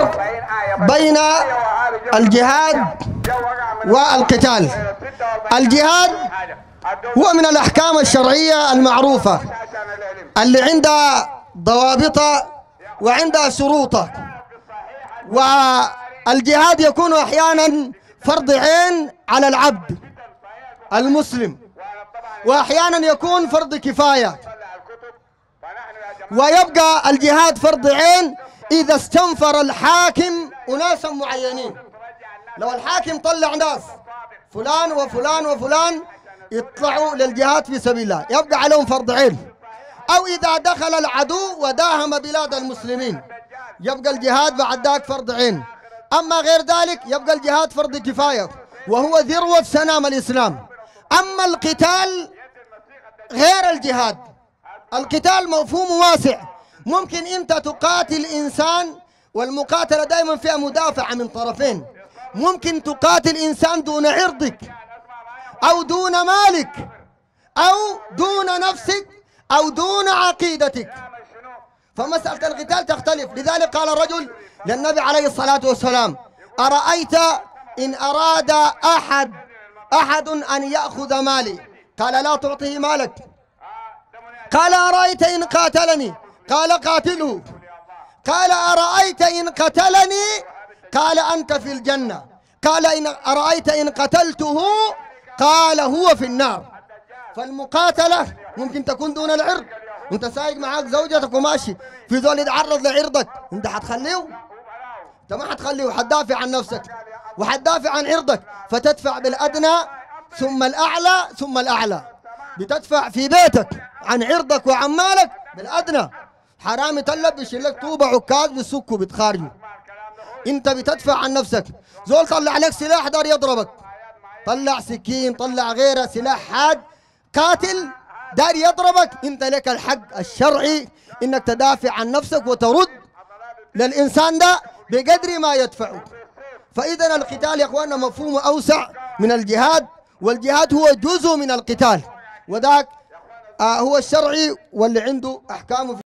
الفرق بين الجهاد والقتال الجهاد هو من الأحكام الشرعية المعروفة اللي عندها ضوابطها وعندها شروطها والجهاد يكون أحيانا فرض عين على العبد المسلم وأحيانا يكون فرض كفاية ويبقى الجهاد فرض عين إذا استنفر الحاكم أناسا معينين لو الحاكم طلع ناس فلان وفلان وفلان يطلعوا للجهاد في سبيل الله يبقى عليهم فرض عين أو إذا دخل العدو وداهم بلاد المسلمين يبقى الجهاد بعد ذاك فرض عين أما غير ذلك يبقى الجهاد فرض كفاية وهو ذروة سنام الإسلام أما القتال غير الجهاد القتال مفهوم واسع ممكن أنت تقاتل إنسان والمقاتلة دائما فيها مدافعة من طرفين ممكن تقاتل إنسان دون عرضك أو دون مالك أو دون نفسك أو دون عقيدتك فمسألة القتال تختلف لذلك قال الرجل للنبي عليه الصلاة والسلام أرأيت إن أراد أحد أحد أن يأخذ مالي قال لا تعطيه مالك قال أرأيت إن قاتلني قال قاتله قال أرأيت إن قتلني قال أنت في الجنة قال إن أرأيت إن قتلته قال هو في النار فالمقاتلة ممكن تكون دون العرض انت سايق معاك زوجتك وماشي في ذول يتعرض لعرضك انت حتخليه انت ما حتخليه حتدافع عن نفسك وحتدافع عن عرضك فتدفع بالادنى ثم الاعلى ثم الاعلى بتدفع في بيتك عن عرضك وعن مالك بالادنى حرامي تلب بيشيل لك طوبه عكاز بيسكه بتخارجه انت بتدفع عن نفسك زول طلع عليك سلاح دار يضربك طلع سكين طلع غيره سلاح حاد قاتل دار يضربك انت لك الحق الشرعي انك تدافع عن نفسك وترد للانسان ده بقدر ما يدفعه فاذا القتال يا اخواننا مفهومه اوسع من الجهاد والجهاد هو جزء من القتال وذاك آه هو الشرعي واللي عنده احكامه